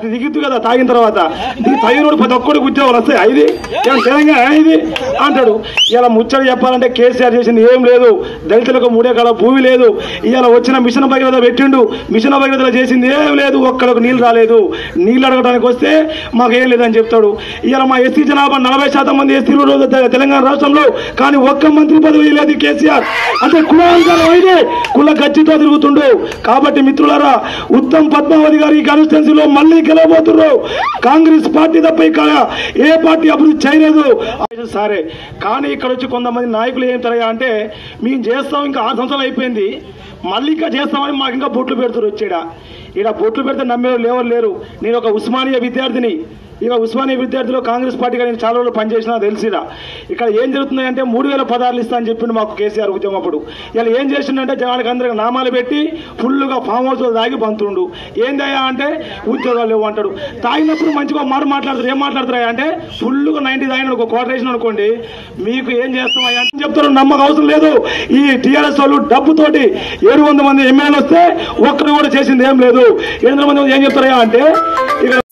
అటు దిగుద్దు కదా తాగిన తర్వాత ఇది తాగినోడు ప్రతి ఒక్కడికి ఉద్యోగాలు వస్తాయి ఇది ఏం తెలంగాణ ఇది అంటాడు ఇలా ముచ్చట చెప్పాలంటే కేసీఆర్ చేసింది ఏం లేదు దళితులకు మూడే కాల భూమి లేదు ఇవాళ వచ్చిన మిషన్ భగీరథ పెట్టిండు మిషన్ భగీరథ చేసింది ఏం లేదు ఒక్కడికి నీళ్ళు రాలేదు నీళ్ళు అడగడానికి వస్తే మాకేం లేదని చెప్తాడు ఇవాళ మా ఎస్సీ జనాభా నలభై శాతం మంది ఎస్సీలు ఉన్నారు తె- తెలంగాణ రాష్ట్రంలో కానీ ఒక్క మంత్రి పదవి లేదు కేసీఆర్ అంటే కులాంకారం అయితే కుల గచ్చితో తిరుగుతుండు కాబట్టి మిత్రులారా ఉత్తమ్ పద్మావతి గారి కాన్స్టిట్యున్సీలో మళ్ళీ గెలవబోతున్నారు కాంగ్రెస్ పార్టీ తప్ప ఇక్కడ ఏ పార్టీ అభివృద్ధి చేయలేదు సరే కానీ ఇక్కడ వచ్చి కొంతమంది నాయకులు ఏం తరగా అంటే మేము చేస్తాం ఇంకా ఆరు సంవత్సరాలు అయిపోయింది మళ్ళీ ఇంకా చేస్తామని మాకు ఇంకా బొట్లు పెడుతున్నారు వచ్చాడ ఇక్కడ బొట్లు పెడితే నమ్మేవారు లేవరు లేరు నేను ఒక ఉస్మానియా విద్యార్థిని ఇక ఉస్మానియా విద్యార్థులు కాంగ్రెస్ పార్టీగా నేను చాలా రోజులు పనిచేసినా తెలిసిరా ఇక్కడ ఏం జరుగుతుంది అంటే మూడు వేల పదార్లు ఇస్తా అని చెప్పిండు మాకు కేసీఆర్ ఉద్యమం అప్పుడు ఇలా ఏం చేసిండంటే జనానికి అందరికి నామాలు పెట్టి ఫుల్గా ఫామ్ హౌస్ తాగి పంతుండు ఏందయ్యా అంటే ఉద్యోగాలు లేవు అంటాడు తాగినప్పుడు మంచిగా ఒక మాట మాట్లాడతారు ఏం మాట్లాడతారా అంటే ఫుల్గా నైన్టీ తాగిన ఒక కోటరేషన్ అనుకోండి మీకు ఏం చేస్తామయ్యా అని చెప్తారు నమ్మకం అవసరం లేదు ఈ టీఆర్ఎస్ వాళ్ళు డబ్బుతోటి ఏడు వందల మంది ఎమ్మెల్యేలు వస్తే ఒక్కరు కూడా చేసింది ఏం లేదు ఎనిమిది మంది ఏం చెప్తారయ్యా అంటే ఇక